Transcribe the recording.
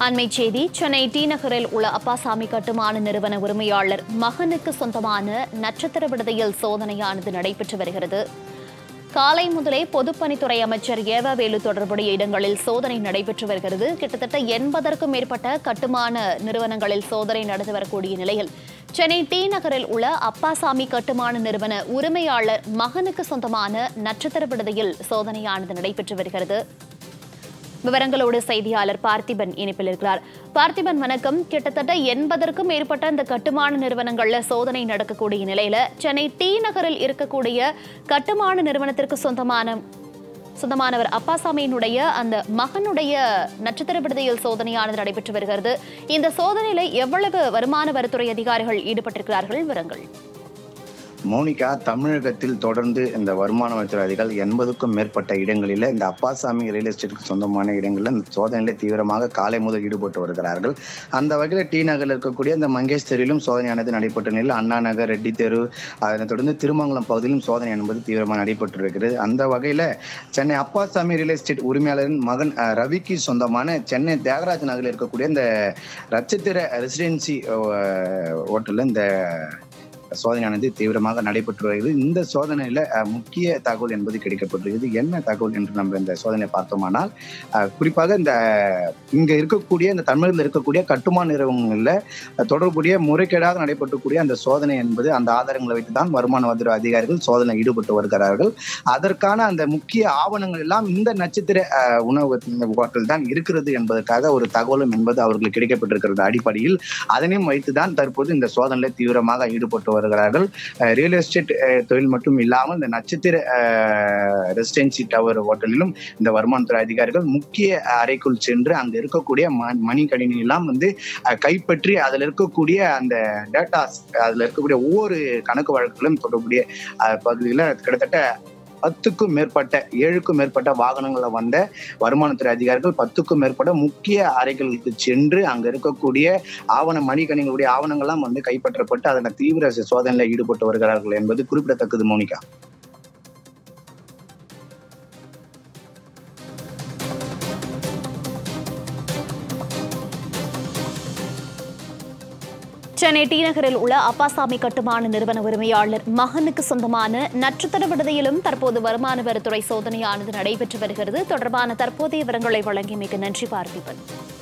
அண்மைச் செய்தி சென்னை டி நகரில் உள்ள அப்பாசாமி கட்டுமான நிறுவன உரிமையாளர் மகனுக்கு சொந்தமான நட்சத்திர விடுதியில் சோதனையானது நடைபெற்று வருகிறது காலை முதலே பொதுப்பணித்துறை அமைச்சர் ஏவவேலு தொடர்புடைய இடங்களில் சோதனை நடைபெற்று வருகிறது கிட்டத்தட்ட எண்பதற்கும் மேற்பட்ட கட்டுமான நிறுவனங்களில் சோதனை நடந்து வரக்கூடிய நிலையில் சென்னை டி நகரில் உள்ள அப்பாசாமி கட்டுமான நிறுவன உரிமையாளர் மகனுக்கு சொந்தமான நட்சத்திர விடுதியில் சோதனையானது நடைபெற்று வருகிறது விவரங்களோடு செய்தியாளர் பார்த்திபன் இணைப்பில் இருக்கிறார் பார்த்திபன் வணக்கம் கிட்டத்தட்ட எண்பதற்கும் மேற்பட்ட இந்த கட்டுமான நிறுவனங்கள்ல சோதனை நடக்கக்கூடிய நிலையில சென்னை டி நகரில் இருக்கக்கூடிய கட்டுமான நிறுவனத்திற்கு சொந்தமான சொந்தமானவர் அப்பாசாமியினுடைய அந்த மகனுடைய நட்சத்திர விடுதியில் சோதனையானது நடைபெற்று வருகிறது இந்த சோதனையில எவ்வளவு வருமான வரித்துறை அதிகாரிகள் ஈடுபட்டிருக்கிறார்கள் விவரங்கள் மோனிகா தமிழகத்தில் தொடர்ந்து இந்த வருமான வரித்துறை அதிகாரிகள் எண்பதுக்கும் மேற்பட்ட இடங்களில் இந்த அப்பாசாமி ரியல் எஸ்டேட்டுக்கு சொந்தமான இடங்களில் இந்த சோதனையில் தீவிரமாக காலை முதல் ஈடுபட்டு வருகிறார்கள் அந்த வகையில் டி நகரில் இருக்கக்கூடிய இந்த மங்கேஷ் தெருவிலும் சோதனையானது நடைபெற்ற நிலையில் அண்ணா நகர் ரெட்டி தெரு அதனைத் தொடர்ந்து திருமங்கலம் பகுதியிலும் சோதனை என்பது தீவிரமாக நடைபெற்று இருக்கிறது அந்த வகையில் சென்னை அப்பாசாமி ரியல் எஸ்டேட் உரிமையாளரின் மகன் அஹ், ரவிக்கு சொந்தமான சென்னை தியாகராஜ் நகரில் இருக்கக்கூடிய இந்த நட்சத்திர ரெசிடென்சி ஹோட்டலில் இந்த சோதனையானது தீவிரமாக நடைபெற்று வருகிறது இந்த சோதனையில அஹ், முக்கிய தகவல் என்பது கிடைக்கப்பட்டிருக்கிறது என்ன தகவல் என்று நம்ம இந்த சோதனை பார்த்தோமானால் அஹ், குறிப்பாக இந்த இங்க இருக்கக்கூடிய இந்த தமிழகத்தில் இருக்கக்கூடிய கட்டுமான நிறுவனங்கள்ல அஹ், தொடர்புடைய முறைகேடாக நடைபெற்றக்கூடிய அந்த சோதனை என்பது அந்த ஆதாரங்களை வைத்து தான் வருமான வரித்துறை அதிகாரிகள் சோதனை ஈடுபட்டு வருகிறார்கள் அதற்கான அந்த முக்கிய ஆவணங்கள் எல்லாம் இந்த நட்சத்திர அஹ், உணவு ஹோட்டல் தான் இருக்கிறது என்பதற்காக ஒரு தகவலும் என்பது அவர்களுக்கு கிடைக்கப்பட்டிருக்கிறது அடிப்படையில் அதனையும் வைத்துதான் தற்போது இந்த சோதனையில் தீவிரமாக ஈடுபட்டு வருகிறார்கள் ரியல் எஸ்டேட் அஹ், தொழில் மட்டும் இல்லாமல் இந்த நட்சத்திர ரெசிடென்சி டவர் ஹோட்டலிலும் இந்த வருமானத்துறை அதிகாரிகள் முக்கிய அறைக்குள் சென்று அங்க இருக்கக்கூடிய ம- மணி கணினி எல்லாம் வந்து அஹ், கைப்பற்றி அதுல இருக்கக்கூடிய அந்த டேட்டாஸ் அதுல இருக்கக்கூடிய ஒவ்வொரு கணக்கு வழக்குகளும் தொடர்புடைய அஹ், பகுதியில கிட்டத்தட்ட பத்துக்கும் மேற்பட்ட ஏழுக்கும் மேற்பட்ட வாகனங்கள்ல வந்த வருமானத்துறை அதிகாரிகள் பத்துக்கும் மேற்பட்ட முக்கிய அறைகளுக்கு சென்று அங்க இருக்கக்கூடிய ஆவண மணிக்கணிகளுடைய ஆவணங்கள்லாம் வந்து கைப்பற்றப்பட்டு அதன தீவிர சோதனையில் ஈடுபட்டு வருகிறார்கள் என்பது குறிப்பிடத்தக்கது மோனிகா சென்னை டி நகரில் உள்ள அப்பாசாமி கட்டுமான நிறுவன உரிமையாளர் மகனுக்கு சொந்தமான நட்சத்திர விடுதியிலும் தற்போது வருமான வரித்துறை சோதனையானது நடைபெற்று வருகிறது தொடர்பான தற்போதைய விவரங்களை வழங்கியமைக்கு நன்றி பார்த்திபன்